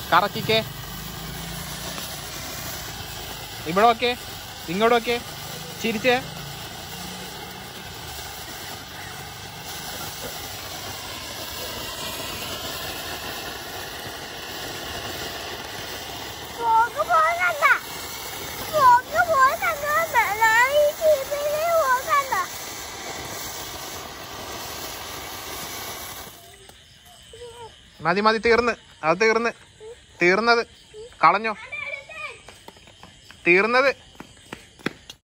കറക്കിക്കേ ഇവിടെ ഓക്കെ ഇങ്ങോട്ട് ഓക്കെ ചിരിച്ചേ പോക്ക് പോകണ്ട പോക്ക് പോകണ്ട ഞാൻ ഈ ടീമില് പോകണ്ട മതി മതി തീർന്ന് അത് തീർന്ന് തീർന്നത് കളഞ്ഞോ തീർന്നത്